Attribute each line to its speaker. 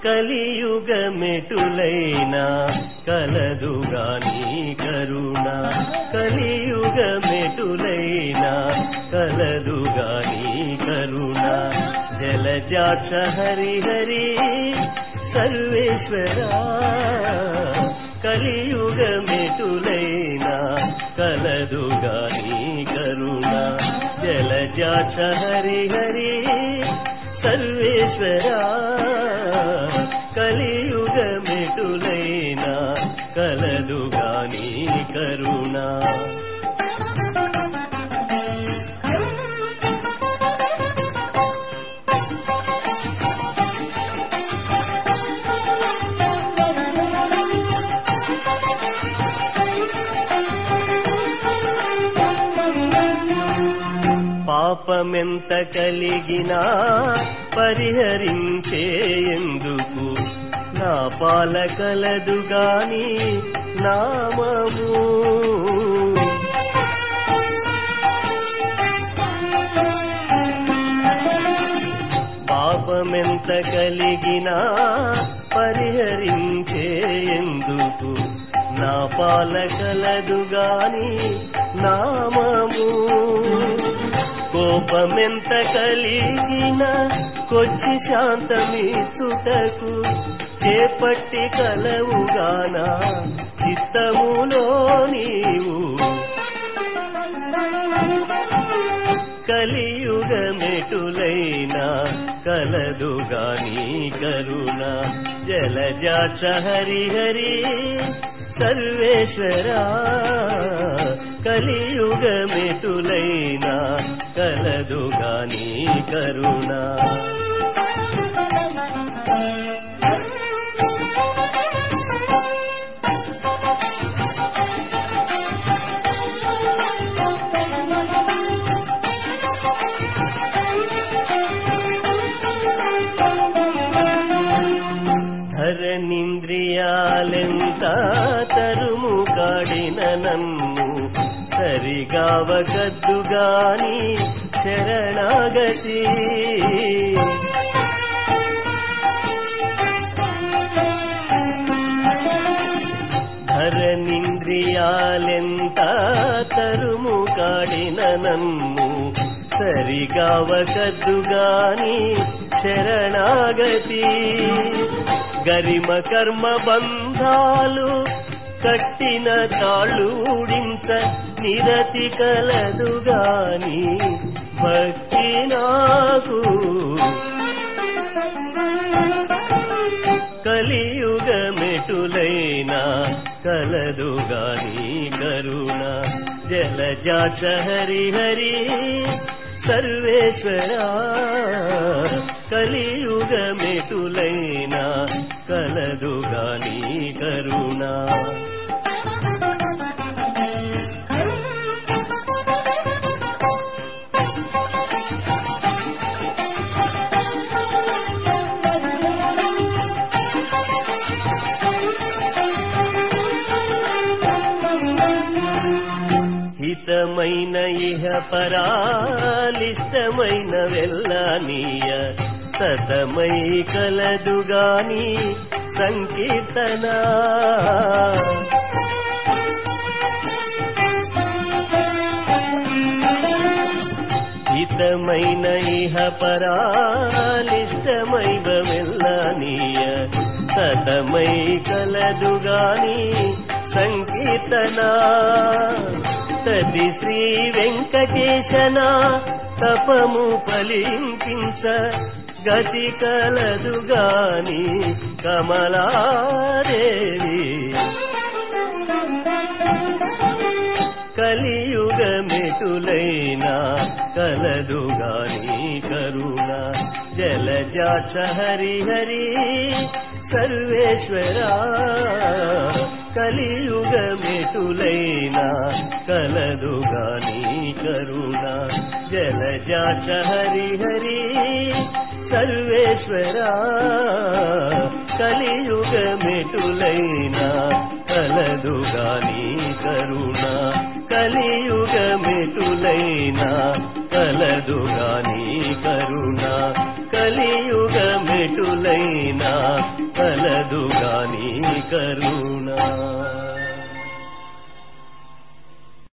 Speaker 1: కలియుగ మెటులైన కలదుగాని కరుణ కలియుగ మెటులైన కలదుగాని కరుణ జలజాక్ష హరి హరి సర్వేశ్వర కలియుగ మెటులైన కలదుగాని కరుణ జలజాక్ష హరి హరి సర్వేశ్వర కలియుగ మెటులైన కలదుగాని కరుణ పాపమెంత కలిగినా పరిహరించేందుకు నా పాల కలదుగాని నామము పాపమెంత కలిగినా పరిహరించేందుకు నా పాల కలదుగాని నామము కోపమెంత కలిగిన కొచ్చి శాంతమీచుటకు చేపట్టి కలవుగాన చిత్తములో నీవు కలియుగ మెటులైన కలదుగాని కరుణ జలజాక్ష హరి హరి సర్వేశ్వర కలియుగ మెటులైన కలదుగాని కరుణ ధరనింద్రియాలెంత తరుము కాడిన నన్ను సరిగావగద్దుగాని శరణాగతి ధరనింద్రియాలెంత తరుము కాడిన నన్ను సరిగావగద్దుగాని శరణాగతి గరిమ కర్మ బంధాలు కట్టిన తాళూడించ నిరతి కలదుగాని భక్తి నాకు కలియుగ మెటులైన కలదుగాని కరుణ జలజాక్ష హరి హరి సర్వేశ్వర కలియుగ మెటులైన కలదుగాని కరుణ హితమైన ఇహ పరాలిష్టమైన వెళ్ళనీయ సతమై కలదుగాని సంకీర్తన హితమైన ఇహ పరాలిష్టమైవ వెళ్ళనీయ సతమై కలదుగాని సంకీర్తన తది శ్రీ వెంకటేశన తపము ఫలింపించ గతి కలదుగాని కమలాదేవి కలియుగ మెటులైన కలదుగాని కరుణ జలజాక్ష హరి హరి సర్వేశ్వర కలియుగ మెటులైన కలదుగాని కరుణ జలజాక్ష హరి హరి సర్వేశ్వర కలియుగ మెటులైన కలదుగాని కరుణ కలియుగ మెటులైన కలదుగాని కరుణ కలియుగ మెటులైన మెటులైనా కలదుగాని కరుణ